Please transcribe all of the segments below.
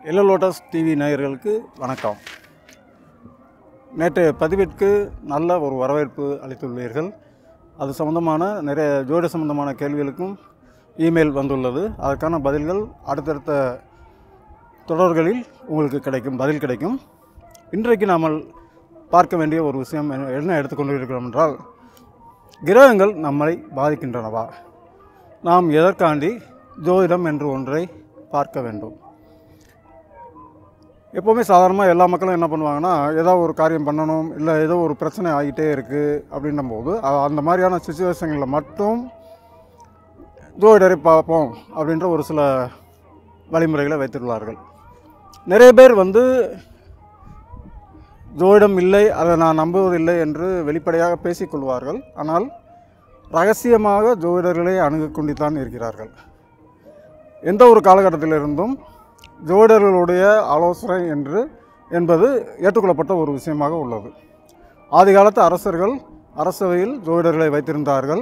yellow lotus TV நேயர்களுக்கு வணக்கம் நேற்று பதிவிற்கு நல்ல ஒரு வரவேற்பு அளித்துள்ளீர்கள் அது சம்பந்தமான நிறைய ஜோடி சம்பந்தமான கேள்விகளுக்கும் இமெயில் வந்துள்ளது அதற்கான பதில்கள் அடுத்தடுத்த தொடர்களில் உங்களுக்கு கிடைக்கும் பதில் கிடைக்கும் இன்றைக்கு நாம் பார்க்க வேண்டிய ஒரு விஷயம் என்ன- என்ன எடுத்துக்கொண்டு இருக்கிறோம் என்றால் கிரகங்கள் நம்மை பாதிக்கின்றனவா நாம் எதற்காண்டி ஜோதிடம் என்று ஒன்றை பார்க்க வேண்டும் எப்போவுமே சாதாரணமாக எல்லா மக்களும் என்ன பண்ணுவாங்கன்னா ஏதோ ஒரு காரியம் பண்ணணும் இல்லை ஏதோ ஒரு பிரச்சனை ஆகிட்டே இருக்குது அப்படின்னும் போது அ- அந்த மாதிரியான சுச்சுவேஷனில் மட்டும் ஜோதிடரை பார்ப்போம் அப்படின்ற ஒரு சில வழிமுறைகளை வைத்துள்ளார்கள் நிறைய பேர் வந்து ஜோதிடம் இல்லை அதை நான் நம்புவதில்லை என்று வெளிப்படையாக பேசிக்கொள்வார்கள் ஆனால் ரகசியமாக ஜோதிடர்களை அணுகிக் கொண்டுதான் இருக்கிறார்கள் எந்த ஒரு காலகட்டத்திலிருந்தும் ஜோதிடர்களுடைய ஆலோசனை என்று என்பது ஏற்றுக்கொள்ளப்பட்ட ஒரு விஷயமாக உள்ளது ஆதி காலத்து அரசர்கள் அரசவையில் ஜோதிடர்களை வைத்திருந்தார்கள்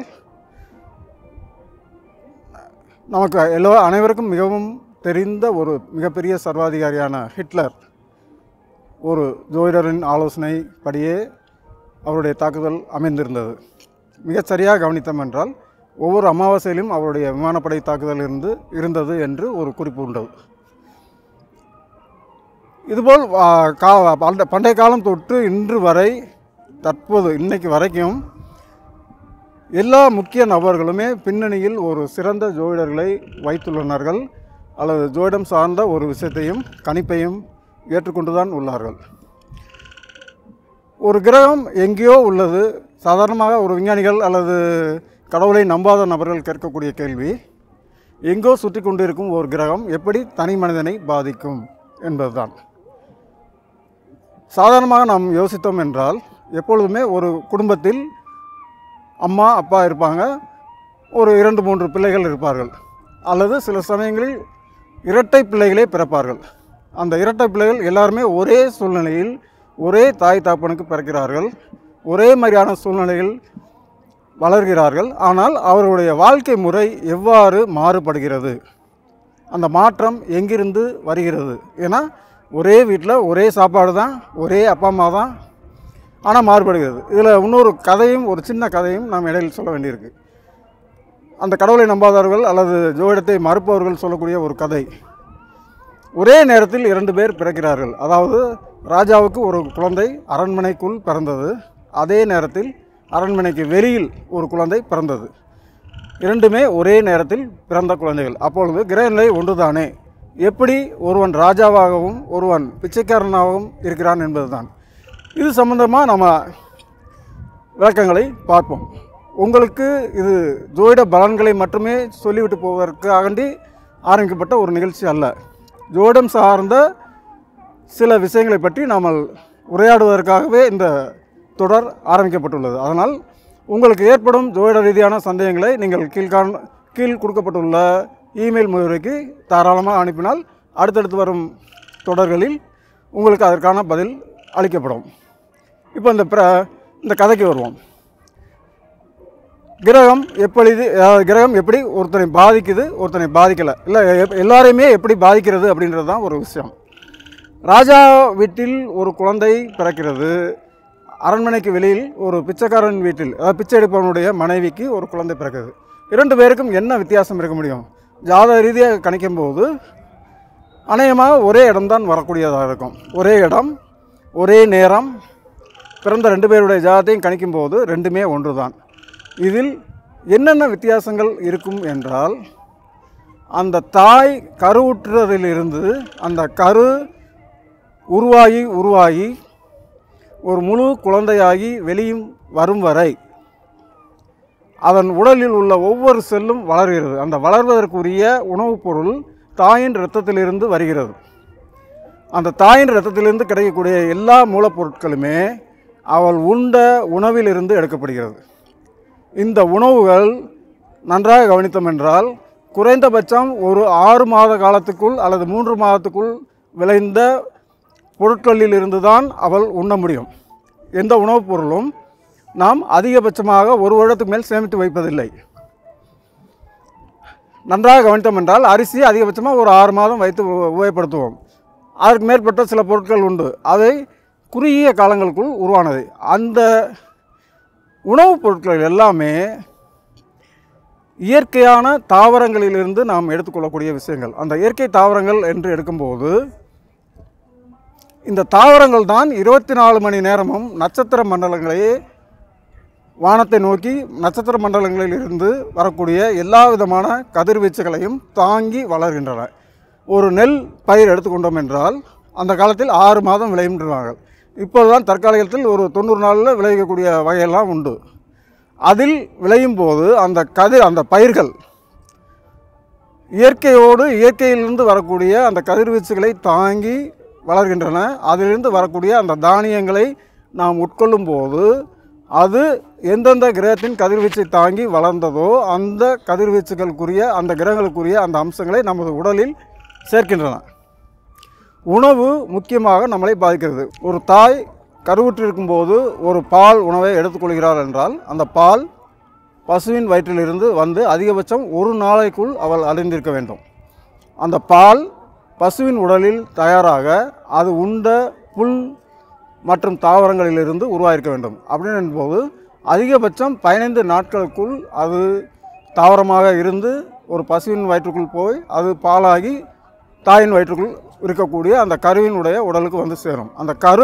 நமக்கு எல்லோ அனைவருக்கும் மிகவும் தெரிந்த ஒரு மிகப்பெரிய சர்வாதிகாரியான ஹிட்லர் ஒரு ஜோதிடரின் ஆலோசனை படியே அவருடைய தாக்குதல் அமைந்திருந்தது மிகச் சரியாக கவனித்தோம் என்றால் ஒவ்வொரு அமாவாசையிலும் அவருடைய விமானப்படை தாக்குதல் இருந்து இருந்தது என்று ஒரு குறிப்பு உண்டு இதுபோல் ஆ, கா பண்ட- பண்டைய காலம் தொட்டு இன்று வரை தற்போது இன்னைக்கு வரைக்கும் எல்லா முக்கிய நபர்களுமே பின்னணியில் ஒரு சிறந்த ஜோதிடர்களை வைத்துள்ளனர்கள் அல்லது ஜோதிடம் சார்ந்த ஒரு விஷயத்தையும் கணிப்பையும் ஏற்றுக்கொண்டுதான் உள்ளார்கள் ஒரு கிரகம் எங்கேயோ உள்ளது சாதாரணமாக ஒரு விஞ்ஞானிகள் அல்லது கடவுளை நம்பாத நபர்கள் கேட்கக்கூடிய கேள்வி எங்கோ சுற்றி கொண்டிருக்கும் ஒரு கிரகம் எப்படி தனி மனிதனை பாதிக்கும் என்பதுதான் சாதாரணமாக நாம் யோசித்தோம் என்றால் எப்பொழுதுமே ஒரு குடும்பத்தில் அம்மா அப்பா இருப்பாங்க ஒரு இரண்டு மூன்று பிள்ளைகள் இருப்பார்கள் அல்லது சில சமயங்களில் இரட்டை பிள்ளைகளே பிறப்பார்கள் அந்த இரட்டை பிள்ளைகள் எல்லாருமே ஒரே சூழ்நிலையில் ஒரே தாய் தாப்பனுக்கு பிறக்கிறார்கள் ஒரே மாதிரியான சூழ்நிலையில் வளர்கிறார்கள் ஆனால் அவர்களுடைய வாழ்க்கை முறை எவ்வாறு மாறுபடுகிறது அந்த மாற்றம் எங்கிருந்து வருகிறது ஏன்னா ஒரே வீட்டில் ஒரே சாப்பாடு தான் ஒரே அப்பா அம்மா தான் ஆனால் மாறுபடுகிறது இதில் இன்னொரு கதையும் ஒரு சின்ன கதையும் நாம் இடையில் சொல்ல வேண்டியிருக்கு அந்த கடவுளை நம்பாதவர்கள் அல்லது ஜோதிடத்தை மறுப்பவர்கள் சொல்லக்கூடிய ஒரு கதை ஒரே நேரத்தில் இரண்டு பேர் பிறக்கிறார்கள் அதாவது ராஜாவுக்கு ஒரு குழந்தை அரண்மனைக்குள் பிறந்தது அதே நேரத்தில் அரண்மனைக்கு வெளியில் ஒரு குழந்தை பிறந்தது இரண்டுமே ஒரே நேரத்தில் பிறந்த குழந்தைகள் அப்பொழுது கிரகநிலை ஒன்றுதானே எப்படி ஒருவன் ராஜாவாகவும் ஒருவன் பிச்சைக்காரனாகவும் இருக்கிறான் என்பதுதான் இது சம்பந்தமாக நம்ம விளக்கங்களை பார்ப்போம் உங்களுக்கு இது ஜோதிட பலன்களை மட்டுமே சொல்லிவிட்டு போவதற்காண்டி ஆரம்பிக்கப்பட்ட ஒரு நிகழ்ச்சி அல்ல ஜோதிடம் சார்ந்த சில விஷயங்களை பற்றி நாம் உரையாடுவதற்காகவே இந்த தொடர் ஆரம்பிக்கப்பட்டுள்ளது அதனால் உங்களுக்கு ஏற்படும் ஜோதிட ரீதியான சந்தேகங்களை நீங்கள் கீழ்காண் கீழ் கொடுக்கப்பட்டுள்ள இமெயில் முகவரிக்கு தாராளமாக அனுப்பினால் அடுத்தடுத்து வரும் தொடர்களில் உங்களுக்கு அதற்கான பதில் அளிக்கப்படும் இப்போ இந்த பிர இந்த கதைக்கு வருவோம் கிரகம் எப்படி அதாவது கிரகம் எப்படி ஒருத்தனை பாதிக்குது ஒருத்தனை பாதிக்கலை இல்லை எப்- எல்லாரையுமே எப்படி பாதிக்கிறது அப்படின்றது தான் ஒரு விஷயம் ராஜா வீட்டில் ஒரு குழந்தை பிறக்கிறது அரண்மனைக்கு வெளியில் ஒரு பிச்சைக்காரன் வீட்டில் அதாவது பிச்சை எடுப்பவனுடைய மனைவிக்கு ஒரு குழந்தை பிறக்குது இரண்டு பேருக்கும் என்ன வித்தியாசம் இருக்க முடியும் ஜாதக ரீதியாக கணிக்கும் போது அநேகமாக ஒரே இடம்தான் வரக்கூடியதாக இருக்கும் ஒரே இடம் ஒரே நேரம் பிறந்த ரெண்டு பேருடைய ஜாதத்தையும் கணிக்கும் போது ரெண்டுமே ஒன்று தான் இதில் என்னென்ன வித்தியாசங்கள் இருக்கும் என்றால் அந்த தாய் கருவுற்றதிலிருந்து அந்த கரு உருவாகி உருவாகி ஒரு முழு குழந்தையாகி வெளியும் வரும் வரை அதன் உடலில் உள்ள ஒவ்வொரு செல்லும் வளர்கிறது அந்த வளர்வதற்குரிய உணவுப் பொருள் தாயின் இரத்தத்திலிருந்து வருகிறது அந்த தாயின் இரத்தத்திலிருந்து கிடைக்கக்கூடிய எல்லா மூலப்பொருட்களுமே அவள் உண்ட உணவிலிருந்து எடுக்கப்படுகிறது இந்த உணவுகள் நன்றாக கவனித்தோம் என்றால் குறைந்தபட்சம் ஒரு ஆறு மாத காலத்துக்குள் அல்லது மூன்று மாதத்துக்குள் விளைந்த பொருட்களில் இருந்து தான் அவள் உண்ண முடியும் எந்த உணவுப் பொருளும் நாம் அதிகபட்சமாக ஒரு வருடத்துக்கு மேல் சேமித்து வைப்பதில்லை நன்றாக கவனித்தோம் என்றால் அரிசி அதிகபட்சமாக ஒரு ஆறு மாதம் வைத்து உ- உபயோகப்படுத்துவோம் அதற்கு மேற்பட்ட சில பொருட்கள் உண்டு அவை குறுகிய காலங்களுக்குள் உருவானது அந்த உணவுப் பொருட்கள் எல்லாமே இயற்கையான தாவரங்களிலிருந்து நாம் எடுத்துக்கொள்ளக்கூடிய விஷயங்கள் அந்த இயற்கை தாவரங்கள் என்று எடுக்கும்போது இந்த தாவரங்கள் தான் இருபத்தி நாலு மணி நேரமும் நட்சத்திர மண்டலங்களையே வானத்தை நோக்கி நட்சத்திர மண்டலங்களில் இருந்து வரக்கூடிய எல்லா விதமான கதிர்வீச்சுகளையும் தாங்கி வளர்கின்றன ஒரு நெல் பயிர் எடுத்துக்கொண்டோம் என்றால் அந்த காலத்தில் ஆறு மாதம் விளைகின்றார்கள் இப்போதுதான் தற்காலிகத்தில் ஒரு தொண்ணூறு நாளில் விளைவிக்கக்கூடிய வகையெல்லாம் உண்டு அதில் விளையும் போது அந்த கதிர் அந்த பயிர்கள் இயற்கையோடு இயற்கையிலிருந்து வரக்கூடிய அந்த கதிர்வீச்சுகளை தாங்கி வளர்கின்றன அதிலிருந்து வரக்கூடிய அந்த தானியங்களை நாம் உட்கொள்ளும் போது அது எந்தெந்த கிரகத்தின் கதிர்வீச்சை தாங்கி வளர்ந்ததோ அந்த கதிர்வீச்சுகளுக்குரிய அந்த கிரகங்களுக்குரிய அந்த அம்சங்களை நமது உடலில் சேர்க்கின்றன உணவு முக்கியமாக நம்மளை பாதிக்கிறது ஒரு தாய் கருவுற்றிருக்கும்போது ஒரு பால் உணவை எடுத்துக்கொள்கிறார் என்றால் அந்த பால் பசுவின் வயிற்றிலிருந்து வந்து அதிகபட்சம் ஒரு நாளைக்குள் அவள் அறிந்திருக்க வேண்டும் அந்த பால் பசுவின் உடலில் தயாராக அது உண்ட புல் மற்றும் தாவரங்களிலிருந்து உருவாயிருக்க வேண்டும் அப்படின்னு போது அதிகபட்சம் பதினைந்து நாட்களுக்குள் அது தாவரமாக இருந்து ஒரு பசுவின் வயிற்றுக்குள் போய் அது பாலாகி தாயின் வயிற்றுக்குள் இருக்கக்கூடிய அந்த கருவினுடைய உடலுக்கு வந்து சேரும் அந்த கரு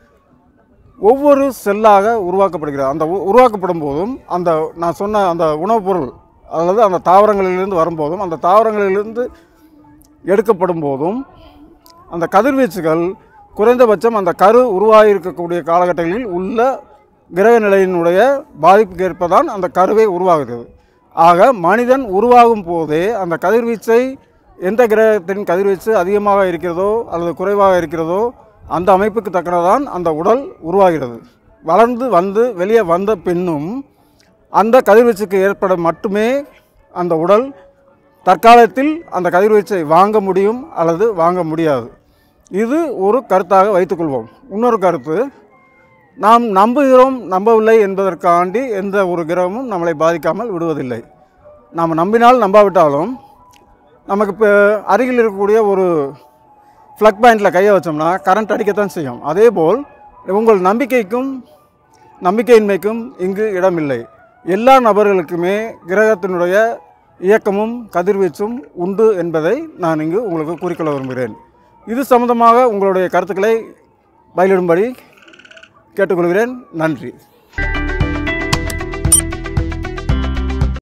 ஒவ்வொரு செல்லாக உருவாக்கப்படுகிறது அந்த உ- உருவாக்கப்படும் போதும் அந்த நான் சொன்ன அந்த உணவுப் பொருள் அல்லது அந்த தாவரங்களிலிருந்து வரும்போதும் அந்த தாவரங்களிலிருந்து எடுக்கப்படும் போதும் அந்த கதிர்வீச்சுகள் குறைந்தபட்சம் அந்த கரு உருவாகியிருக்கக்கூடிய காலகட்டங்களில் உள்ள கிரக நிலையினுடைய பாதிப்புக்கு ஏற்பதான் அந்த கருவை உருவாகுகிறது ஆக மனிதன் உருவாகும் போதே அந்த கதிர்வீச்சை எந்த கிரகத்தின் கதிர்வீச்சு அதிகமாக இருக்கிறதோ அல்லது குறைவாக இருக்கிறதோ அந்த அமைப்புக்கு தக்கனதான் அந்த உடல் உருவாகிறது வளர்ந்து வந்து வெளியே வந்த பின்னும் அந்த கதிர்வீச்சுக்கு ஏற்பட மட்டுமே அந்த உடல் தற்காலத்தில் அந்த கதிர்வீச்சை வாங்க முடியும் அல்லது வாங்க முடியாது இது ஒரு கருத்தாக வைத்துக்கொள்வோம் இன்னொரு கருத்து நாம் நம்புகிறோம் நம்பவில்லை என்பதற்காண்டி எந்த ஒரு கிரகமும் நம்மளை பாதிக்காமல் விடுவதில்லை நாம் நம்பினால் நம்பாவிட்டாலும் நமக்கு இப்போ அருகில் இருக்கக்கூடிய ஒரு ஃப்ளக் பாயிண்டில் கையை வச்சோம்னா கரண்ட் அடிக்கத்தான் செய்யும் அதேபோல் உங்கள் நம்பிக்கைக்கும் நம்பிக்கையின்மைக்கும் இங்கு இடமில்லை எல்லா நபர்களுக்குமே கிரகத்தினுடைய இயக்கமும் கதிர்வீச்சும் உண்டு என்பதை நான் இங்கு உங்களுக்கு குறிக்கொள்ள விரும்புகிறேன் இது சம்பந்தமாக உங்களுடைய கருத்துக்களை பயிலிடும்படி கேட்டுக்கொள்கிறேன் நன்றி